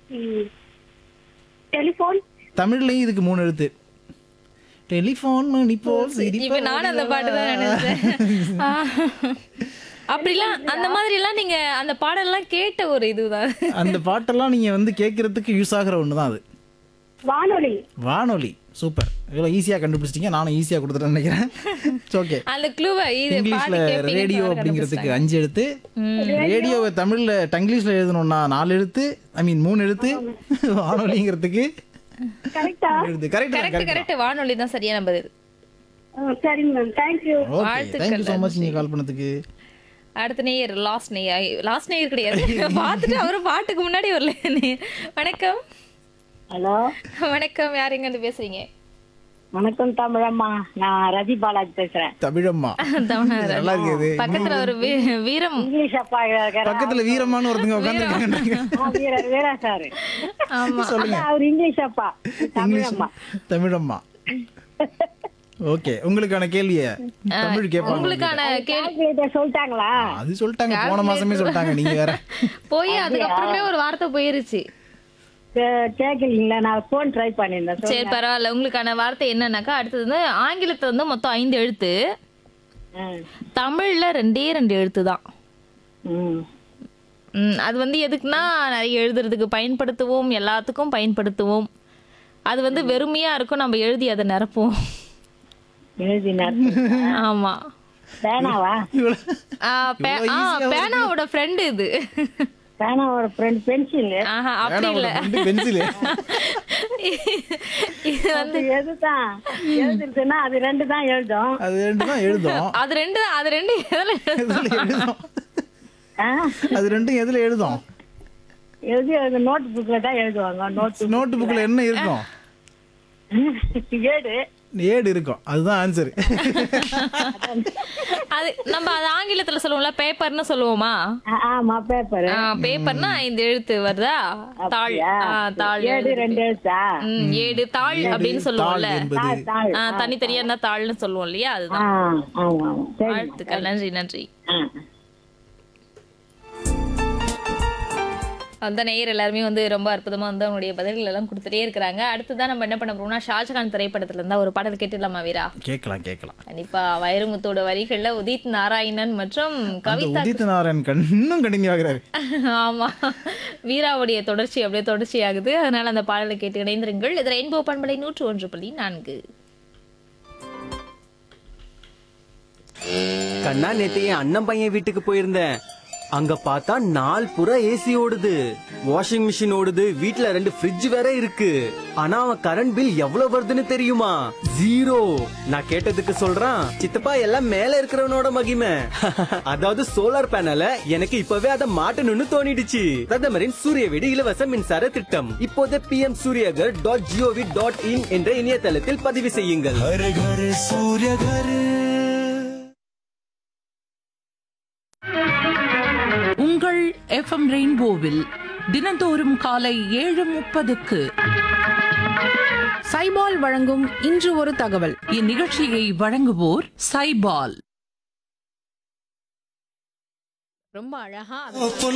Telephone தமிழ்லையும் இதுக்கு மூணு எழுத்து டெலிஃபோன் மணி போல் இப்ப நானும் அந்த பாட்டு தான் நினைச்சேன் ஆ. அப்படிலாம் அந்த மாதிரி எல்லாம் நீங்க அந்த பாடல்லாம் கேட்ட ஒரு இதுதான் அந்த பாட்டெல்லாம் நீங்க வந்து கேட்கறதுக்கு யூஸ் ஆகுற ஒன்று தான் அது வானொலி வானொலி சூப்பர் இவ்வளோ ஈஸியாக கண்டுபிடிச்சிட்டீங்க நானும் ஈஸியாக கொடுத்துட்டேன்னு நினைக்கிறேன் ஓகே அந்த க்ளூவை இது இங்கிலீஷ்ல பாட்டு கேட்பீங்கன்னு ரேடியோ தவிர அப்படிங்கிறதுக்கு அஞ்சு எழுத்து ரேடியோவை தமிழ்ல டங்கிலீஷ்ல எழுதணும்னா நாலு எழுத்து ஐ மீன் மூணு எழுத்து வானொலிங்கிறதுக்கு கரெக்டா எழுத்து கரெக்ட் கரெக்ட் கரெக்ட் வானொலி தான் சரியான பதில் சரிங்க மேம் தேங்க்யூ ஓகே வாழ்த்துக்கள், தேங்க்யூ ஸோ மச் நீங்க கால் பண்ணதுக்கு அடுத்த நேயர் லாஸ்ட் நேயர் லாஸ்ட் நேயர் கிடையாது பார்த்துட்டு அவரும் பாட்டுக்கு முன்னாடி வரல நேயர். வணக்கம் ஹலோ வணக்கம் யார் எங்க இருந்து பேசுறீங்க வணக்கம் தமிழம்மா நான் ரதி பாலாஜி பேசுறேன் தமிழம்மா தமிழர். நல்லா இருக்குது பக்கத்துல ஒரு வீ- வீரம் இங்கிலீஷ் அப்பா இருக்கிறார். பக்கத்துல வீரமான ஒருத்தங்க உட்காந்துருக்காங்க ஆ, வீரர் வீரா சார் ஆமா அவர் இங்கிலீஷ் அப்பா தமிழம்மா தமிழம்மா ஓகே உங்களுக்கான கேள்விய தமிழ் கேட்பாங்க உங்களுக்கான கேள்வி கால்குலேட்டர் சொல்லிட்டாங்களா அது சொல்லிட்டாங்க போன மாசமே சொல்லிட்டாங்க நீங்க வேற போய் அதுக்கப்புறமே ஒரு வார்த்தை போயிருச்சு கே- கேட்கலீங்களா நான் போன் ட்ரை பண்ணியிருந்தேன் சரி பரவாயில்ல உங்களுக்கான வார்த்தை என்னன்னாக்கா அடுத்தது வந்து ஆங்கிலத்துல வந்து மொத்தம் ஐந்து எழுத்து ம். தமிழ்ல ரெண்டே ரெண்டு எழுத்து தான் ம். ம், அது வந்து எதுக்குன்னா நிறைய எழுதுறதுக்கு பயன்படுத்துவோம் எல்லாத்துக்கும் பயன்படுத்துவோம் அது வந்து வெறுமையா இருக்கும் நம்ம எழுதி அதை நிரப்புவோம் எழுதினார் ஆமா பேனாவா ஆ, பே- ஆ, பேனாவோட ஃப்ரெண்டு இது பேனாவோட ஃப்ரெண்ட் பென்சில் ஆஹா அப்படி இல்ல பென்சில் இது வந்து அது எதுதான் எழுதுறதுன்னா அது ரெண்டு தான் எழுதும் அது ரெண்டு தான் எழுதும் அது ரெண்டு அது ரெண்டு எதுல எதுல எழுதும் ஆ? அது ரெண்டும் எதுல எழுதும் எழுதி அது நோட் புக்ல தான் எழுதுவாங்க நோட் நோட்டு புக்ல என்ன இருக்கும் ஏடு ஏடு இருக்கும் அதுதான் ஆன்சர் அது நம்ம அது ஆங்கிலத்துல சொல்லுவோம்ல பேப்பர்னு சொல்லுவோமா ஆ, ஆமா பேப்பர் பேப்பர்னா இந்த எழுத்து வருதா தாள் ஆ, தாள் ஏடு ரெண்டு எழுத்தா ம், ஏடு தாள் அப்படின்னு சொல்லுவோம்ல என்பது தாள் ஆ, தனித்தனியா இருந்தா தாள்னு சொல்லுவோம் இல்லையா ஆ அதுதான் ஆமா ஆமா சரி வாழ்த்துக்கள் நன்றி நன்றி ஆ அந்த நேயர் எல்லாருமே வந்து ரொம்ப அற்புதமா வந்து அவங்களுடைய பதில்கள் எல்லாம் கொடுத்துட்டே இருக்கிறாங்க அடுத்ததான் நம்ம என்ன பண்ண போறோம்னா ஷாஜகான் திரைப்படத்துல இருந்தா ஒரு பாடல் கேட்டுடலாமா வீரா கேட்கலாம் கேட்கலாம் கண்டிப்பா வைரமுத்தோட வரிகள்ல உதித் நாராயணன் மற்றும் அந்த கவிதா உதித் நாராயண் கண் இன்னும் கண்டினியூ ஆகுறாரு ஆமா வீராவுடைய தொடர்ச்சி அப்படியே தொடர்ச்சி ஆகுது அதனால அந்த பாடலை கேட்டு இணைந்திருங்கள் இது ரெயின்போ பண்பலை நூற்று ஒன்று புள்ளி நான்கு கண்ணா நேத்து என் அண்ணன் பையன் வீட்டுக்கு போயிருந்தேன் அங்க பார்த்தா நாள் புற ஏசி ஓடுது வாஷிங் மிஷின் ஓடுது வீட்ல ரெண்டு ஃப்ரிட்ஜ் வேற இருக்கு ஆனா அவன் கரண்ட் பில் எவ்வளவு வருதுன்னு தெரியுமா ஜீரோ நான் கேட்டதுக்கு சொல்றான் சித்தப்பா எல்லாம் மேல இருக்கிறவனோட மகிமை அதாவது சோலார் பேனல எனக்கு இப்பவே அதை மாட்டணும்னு தோணிடுச்சு பிரதமரின் சூரிய வீடு இலவச மின்சார திட்டம் இப்போதே P M Suryaghar dot G O V dot in என்ற இணையதளத்தில் பதிவு செய்யுங்கள் உங்கள் எஃப்எம் ரெயின்போவில் தினந்தோறும் காலை ஏழு முப்பதுக்கு சைபால் வழங்கும் இன்று ஒரு தகவல் இந்நிகழ்ச்சியை வழங்குவோர் சைபால் ரொம்ப அழகா